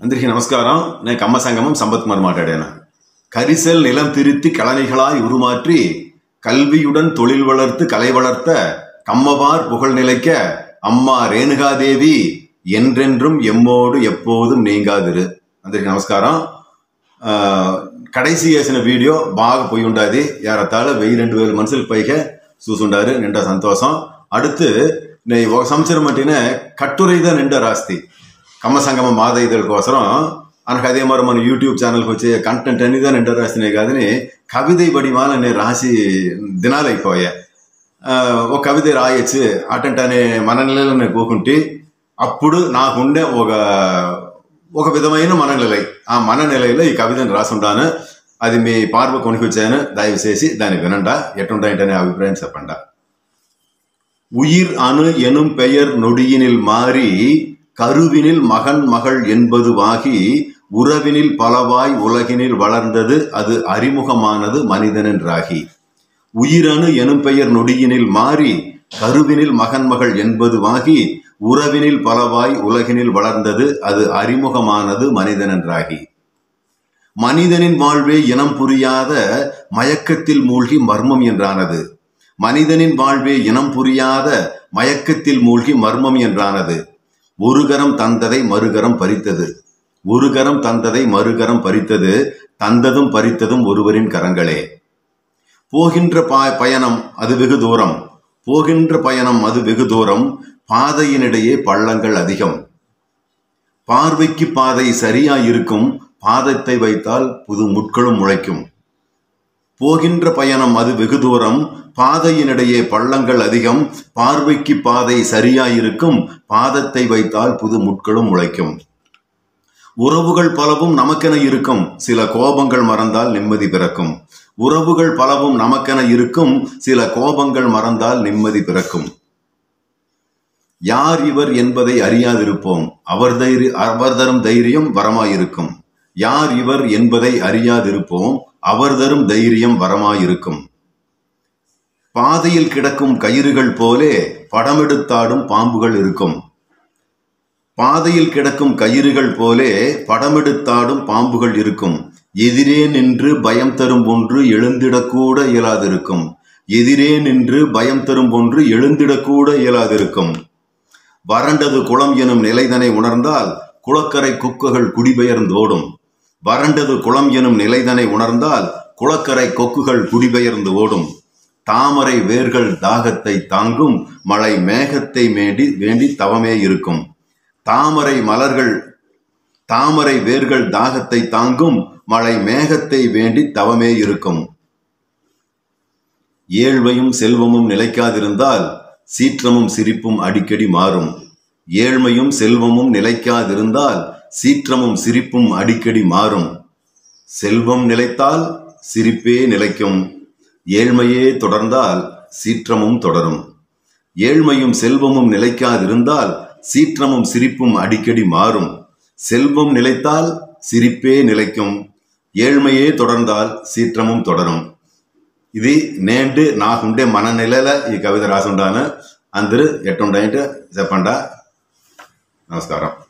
అందరికీ నమస్కారం నేను కమ్మ సంగమం సంపత్ కుమార్ మాట్లాడాను கரிசல் நிலம் திருத்தி கழனிகளாய் உருமாற்றி கல்வியுடன் தொழில் வளர்த்து கலை வளர்த்த கம்மவார் புகழ் நிலைக்க அம்மா ரேணுகாதேவி என்றென்றும் ఎమ్మోడు எப்போதும் నీంగాదిరు అందరికీ నమస్కారం ఆ, కడైసి చేసిన వీడియో బాగా పోయి ఉండాది ఏరతాళ వెయ్యి రెండు వేల మనుషులకు పైగా చూసుండారు నిండా సంతోషం அடுத்து నే ఒక సంవత్సరం మట్టినే కట్టురైదా నిండా రాస్తి కమ్మ సంగమ మాద కోసం అనకు అదే మరి మన యూట్యూబ్ ఛానల్కి వచ్చే కంటెంట్ అనేది నిండా రాసినాయి కాదని కవిత వడిమాల నేను రాసి దినాలు అయిపోయా ఆ, ఒక కవిత రాయొచ్చు అటంటే అనే మననిలలో నేను కూకుంటే అప్పుడు నాకుండే ఒక ఒక విధమైన మననిలై ఆ మననిలైలో ఈ కవితను రాసుంటాను అది మీ పార్వ కొనుకొచ్చాను దయచేసి దాన్ని వినండా ఎట్టుంటాయంటే అభిప్రాయం చెప్పండా உயிர் அணு எனும் பெயர் நொடியினில் மாறி கருவினில் மகன் மகள் என்பதுவாகி உறவினில் பலவாய் உலகினில் வளர்ந்தது அது அறிமுகமானது மனிதனென்றாகி உயிரணு எனும் பெயர் நொடியினில் மாறி கருவினில் மகன் மகள் என்பதுவாகி உறவினில் பலவாய் உலகினில் வளர்ந்தது அது அறிமுகமானது மனிதனென்றாகி மனிதனின் வாழ்வே இனம் புரியாத மயக்கத்தில் மூழ்கி மர்மம் என்றானது மனிதனின் வாழ்வே இனம் புரியாத மயக்கத்தில் மூழ்கி மர்மம் என்றானது ஒரு கரம் தந்ததை மறுகரம் பறித்தது ஒரு கரம் தந்ததை மறுகரம் பறித்தது தந்ததும் பறித்ததும் ஒருவரின் கரங்களே போகின்ற பா- பயணம் அது வெகு தூரம் போகின்ற பயணம் அது வெகு தூரம் பாதையினிடையே பள்ளங்கள் அதிகம் பார்வைக்கு பாதை சரியாயிருக்கும் பாதத்தை வைத்தால் புது முட்களும் முளைக்கும் போகின்ற பயணம் அது வெகு தூரம் பாதையினிடையே பள்ளங்கள் அதிகம் பார்வைக்கு பாதை சரியாயிருக்கும் பாதத்தை வைத்தால் புது முட்களும் முளைக்கும் உறவுகள் பலவும் நமக்கென இருக்கும் சில கோபங்கள் மறந்தால் நிம்மதி பிறக்கும் உறவுகள் பலவும் நமக்கென இருக்கும் சில கோபங்கள் மறந்தால் நிம்மதி பிறக்கும் யார் இவர் என்பதை அறியாதிருப்போம் அவர் தைரி அவர் தரும் தைரியம் வரமாயிருக்கும் யார் இவர் என்பதை அறியாதிருப்போம் அவர் தரும் தைரியம் வரமாயிருக்கும் பாதையில் கிடக்கும் கயிறுகள் போலே படமெடுத்தாடும் பாம்புகள் இருக்கும் பாதையில் கிடக்கும் கயிறுகள் போலே படமெடுத்தாடும் பாம்புகள் இருக்கும் எதிரே நின்று பயம் தரும் ஒன்று எழுந்திடக்கூட இயலாதிருக்கும் எதிரே நின்று பயம் தரும் ஒன்று எழுந்திடக்கூட இயலாதிருக்கும் வறண்டது குளம் எனும் நிலைதனை உணர்ந்தால் குளக்கரை குக்குகள் குடிபெயர்ந்தோடும் வறண்டது குளம் எனும் நிலைதனை உணர்ந்தால் குளக்கரை கொக்குகள் குடிபெயர்ந்து ஓடும் தாமரை வேர்கள் தாகத்தை தாங்கும் மழை மேகத்தை வேண்டி வேண்டி தவமே இருக்கும் தாமரை மலர்கள் தாமரை வேர்கள் தாகத்தை தாங்கும் மழை மேகத்தை வேண்டி தவமே இருக்கும் ஏழ்மையும் செல்வமும் நிலைக்காதிருந்தால் சீற்றமும் சிரிப்பும் அடிக்கடி மாறும் ஏழ்மையும் செல்வமும் நிலைக்காதிருந்தால் சீற்றமும் சிரிப்பும் அடிக்கடி மாறும் செல்வம் நிலைத்தால் சிரிப்பே நிலைக்கும் ஏழ்மையே தொடர்ந்தால் சீற்றமும் தொடரும் ஏழ்மையும் செல்வமும் நிலைக்காதிருந்தால் சீற்றமும் சிரிப்பும் அடிக்கடி மாறும் செல்வம் நிலைத்தால் சிரிப்பே நிலைக்கும் ఏழ்మయే தொடர்ந்தால் సీత్రమం தொடரும் ఇది నేంటి నాకుండే మన నెలల ఈ కవిత రాసుండాను అందరూ ఎట్టుండంటే చెప్పండా నమస్కారం